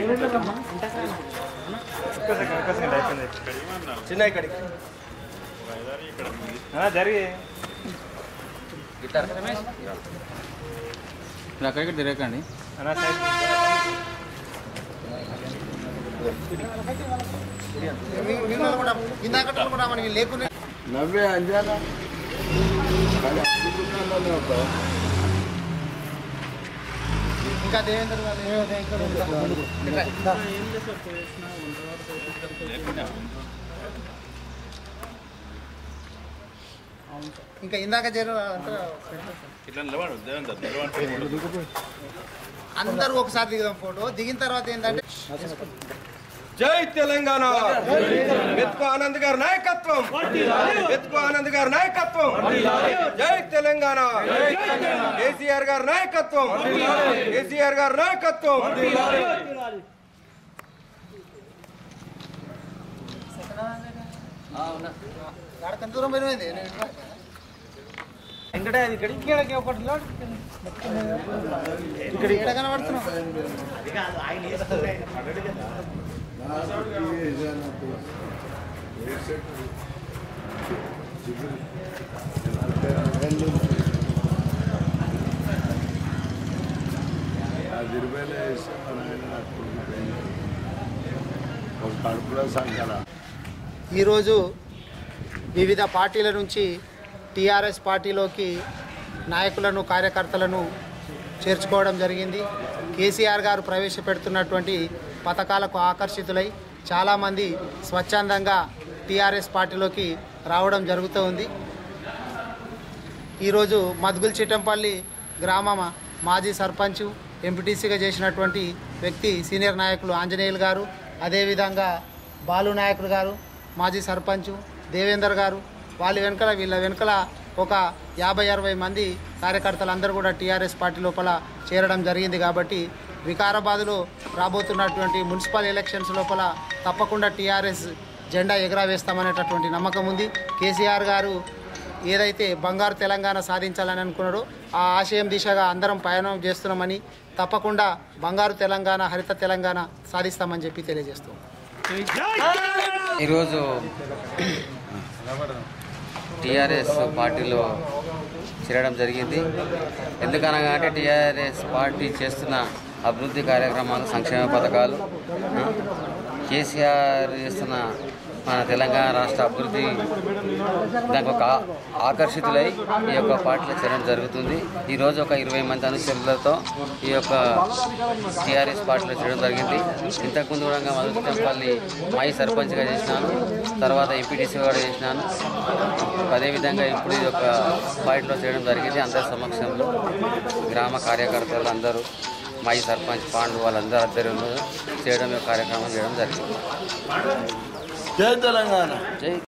చిన్న ఇక్కడికి జరిగి మీరు అక్కడికి తిరగకండి ఇందాక కూడా మనకి లేకుండా నవ్వే అంజానా కానీ అన్ని దుకాణాల్లో ఉంటావు ఇంకా దేవేంద్ర గారు ఏమో దేవేంద్ర గారు దా. ఇంకా ఇందాక చేరు అందరూ ఒకసారి దిగుదాం ఫోటో దిగిన తర్వాత ఏంటంటే జై తెలంగాణ మెతుకు ఆనంద్ గారి నాయకత్వం మెతుకు ఆనంద్ గారి నాయకత్వం జై తెలంగాణ కేసీఆర్ గారి నాయకత్వం కేసీఆర్ గారి నాయకత్వం ఆడకంత దూరం పోయినది ఇక్కడ ఇక్కడ కనబడుతున్నాం అది ఇరవైలో వేస్తే మన ఆయన నాకు కొడుకు పోయింది. ఒక కడుపులో సంకల ఈరోజు వివిధ పార్టీల నుంచి టీఆర్ఎస్ పార్టీలోకి నాయకులను కార్యకర్తలను చేర్చుకోవడం జరిగింది కేసీఆర్ గారు ప్రవేశపెడుతున్నటువంటి పథకాలకు ఆకర్షితులై చాలామంది స్వచ్ఛందంగా టీఆర్ఎస్ పార్టీలోకి రావడం జరుగుతూ ఉంది ఈరోజు మద్గుల్ చిట్టంపల్లి గ్రామం మాజీ సర్పంచ్ ఎంపీటీసీగా చేసినటువంటి వ్యక్తి సీనియర్ నాయకులు ఆంజనేయులు గారు అదేవిధంగా బాలు నాయకులు గారు మాజీ సర్పంచ్ దేవేందర్ గారు వాళ్ళ వెనకల వీళ్ళ వెనకల ఒక యాభై అరవై మంది కార్యకర్తలు అందరూ కూడా టీఆర్ఎస్ పార్టీ లోపల చేరడం జరిగింది కాబట్టి వికారాబాద్లో రాబోతున్నటువంటి మున్సిపల్ ఎలక్షన్స్ లోపల తప్పకుండా టీఆర్ఎస్ జెండా ఎగరవేస్తామనేటటువంటి నమ్మకం ఉంది కేసీఆర్ గారు ఏదైతే బంగారు తెలంగాణ సాధించాలని అనుకున్నాడో ఆ ఆశయం దిశగా అందరం పయనం చేస్తున్నామని తప్పకుండా బంగారు తెలంగాణ హరిత తెలంగాణ సాధిస్తామని చెప్పి తెలియజేస్తాం ఈరోజు టీఆర్ఎస్ పార్టీలో చేరడం జరిగింది ఎందుకనగా అంటే టీఆర్ఎస్ పార్టీ చేస్తున్న అభివృద్ధి కార్యక్రమాలు సంక్షేమ పథకాలు ఆ, కేసీఆర్ చేస్తున్న మన తెలంగాణ రాష్ట్ర అభివృద్ధి దానికి ఒక ఆ- ఆకర్షితులై ఈ యొక్క పార్టీలో చేరడం జరుగుతుంది ఈరోజు ఒక ఇరవై మంది అనుచరులతో ఈ యొక్క టీఆర్ఎస్ పార్టీలో చేరడం జరిగింది ఇంతకుముందు కూడా మధుపల్లి మై సర్పంచ్గా చేసినాను తర్వాత ఎంపీటీసీ కూడా చేసినాను అదేవిధంగా ఇప్పుడు ఈ యొక్క పార్టీలో చేయడం జరిగింది అందరి సమక్షంలో గ్రామ కార్యకర్తలు అందరూ మై సర్పంచ్ పాండు వాళ్ళందరూ ఆధ్వర్యంలో చేయడం యొక్క కార్యక్రమం చేయడం జరిగింది జై తెలంగాణ జై